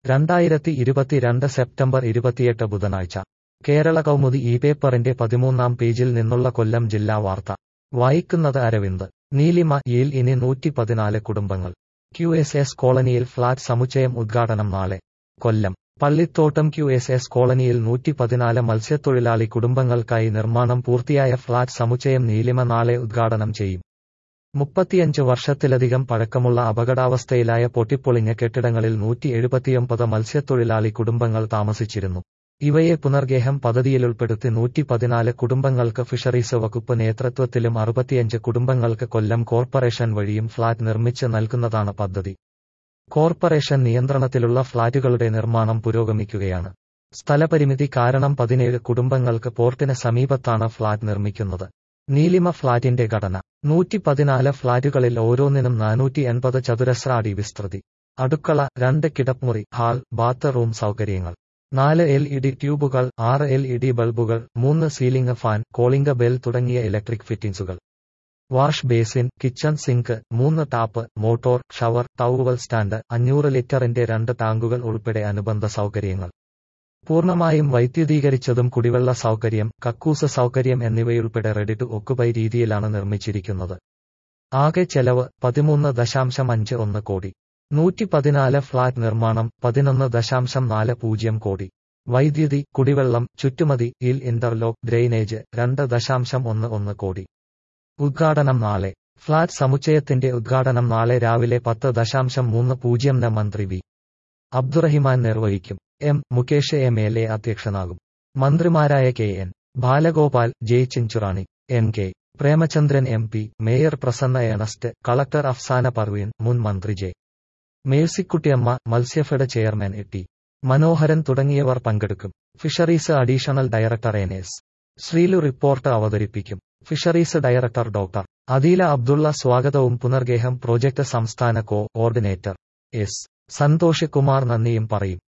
രണ്ടായിരത്തി ഇരുപത്തിരണ്ട് സെപ്റ്റംബർ ഇരുപത്തിയെട്ട് ബുധനാഴ്ച കേരള കൗമുദി ഈ പേപ്പറിന്റെ പതിമൂന്നാം പേജിൽ നിന്നുള്ള കൊല്ലം ജില്ലാ വാർത്ത വായിക്കുന്നത് അരവിന്ദ് നീലിമ യിൽ ഇനി നൂറ്റി പതിനാല് കുടുംബങ്ങൾ ക്യു എസ് എസ് കോളനിയിൽ ഫ്ളാറ്റ് സമുച്ചയം ഉദ്ഘാടനം നാളെ Kollam Pallithottam Q S S കോളനിയിൽ നൂറ്റി പതിനാല് മത്സ്യത്തൊഴിലാളി കുടുംബങ്ങൾക്കായി നിർമ്മാണം പൂർത്തിയായ ഫ്ളാറ്റ് സമുച്ചയം നീലിമ നാളെ ഉദ്ഘാടനം ചെയ്യും മുപ്പത്തിയഞ്ച് വർഷത്തിലധികം പഴക്കമുള്ള അപകടാവസ്ഥയിലായ പൊട്ടിപ്പൊളിഞ്ഞ കെട്ടിടങ്ങളിൽ നൂറ്റി എഴുപത്തിയൊമ്പത് മത്സ്യത്തൊഴിലാളി കുടുംബങ്ങൾ താമസിച്ചിരുന്നു ഇവയെ പുനർഗേഹം പദ്ധതിയിലുൾപ്പെടുത്തി നൂറ്റി പതിനാല് കുടുംബങ്ങൾക്ക് ഫിഷറീസ് വകുപ്പ് നേതൃത്വത്തിലും അറുപത്തിയഞ്ച് കുടുംബങ്ങൾക്ക് കൊല്ലം കോർപ്പറേഷൻ വഴിയും ഫ്ളാറ്റ് നിർമ്മിച്ച് നൽകുന്നതാണ് പദ്ധതി കോർപ്പറേഷൻ നിയന്ത്രണത്തിലുള്ള ഫ്ളാറ്റുകളുടെ നിർമ്മാണം പുരോഗമിക്കുകയാണ് സ്ഥലപരിമിതി കാരണം പതിനേഴ് കുടുംബങ്ങൾക്ക് പോർട്ടിന് സമീപത്താണ് ഫ്ളാറ്റ് നിർമ്മിക്കുന്നത് നീലിമ ഫ്ളാറ്റിന്റെ ഘടന നൂറ്റി പതിനാല് ഫ്ളാറ്റുകളിൽ ഓരോന്നിനും നാനൂറ്റി എൺപത് ചതുരശ്ര അടി വിസ്തൃതി അടുക്കള രണ്ട് കിടപ്പുമുറി ഹാൾ ബാത്ത് റൂം സൗകര്യങ്ങൾ നാല് എൽ ഇ ഡി ട്യൂബുകൾ ആറ് എൽ ഇ ഡി ബൾബുകൾ മൂന്ന് സീലിംഗ് ഫാൻ കോളിംഗ് ബെൽ തുടങ്ങിയ ഇലക്ട്രിക് ഫിറ്റിംഗ്സുകൾ വാഷ് ബേസിൻ കിച്ചൺ സിങ്ക് മൂന്ന് tap motor shower towel stand അഞ്ഞൂറ് ലിറ്ററിന്റെ രണ്ട് ടാങ്കുകൾ ഉൾപ്പെടെ അനുബന്ധ സൗകര്യങ്ങൾ പൂർണ്ണമായും വൈദ്യുതീകരിച്ചതും കുടിവെള്ള സൗകര്യം കക്കൂസ് സൗകര്യം എന്നിവയുൾപ്പെടെ റെഡി ടു ഒക്കുപൈ രീതിയിലാണ് നിർമ്മിച്ചിരിക്കുന്നത് ആകെ ചെലവ് പതിമൂന്ന് ദശാംശം അഞ്ച് ഒന്ന് കോടി നൂറ്റി പതിനാല് ഫ്ളാറ്റ് നിർമ്മാണം പതിനൊന്ന് ദശാംശം നാല് പൂജ്യം കോടി വൈദ്യുതി കുടിവെള്ളം ചുറ്റുമതി ഇൽ ഇന്റർലോക്ക് ഡ്രെയിനേജ് രണ്ട് ദശാംശം ഒന്ന് ഒന്ന് കോടി ഉദ്ഘാടനം നാളെ ഫ്ളാറ്റ് സമുച്ചയത്തിന്റെ ഉദ്ഘാടനം നാളെ രാവിലെ പത്ത് ദശാംശം മൂന്ന് പൂജ്യം ന് മന്ത്രി വി അബ്ദുറഹിമാൻ നിർവഹിക്കും M Mukesh M L A അധ്യക്ഷനാകും മന്ത്രിമാരായ K N Balagopal J Chinchurani M K Premachandran M P mayor Prasanna Ernest collector Afsana Parveen മുൻ മന്ത്രി J Mercykuttyamma Matsyafed chairman A T Manoharan തുടങ്ങിയവർ പങ്കെടുക്കും fisheries additional director N S Sreelu report അവതരിപ്പിക്കും fisheries director doctor Adeela Abdulla സ്വാഗതവും പുനർഗേഹം പ്രോജക്ട് സംസ്ഥാന coordinator S Santhosh Kumar നന്ദിയും പറയും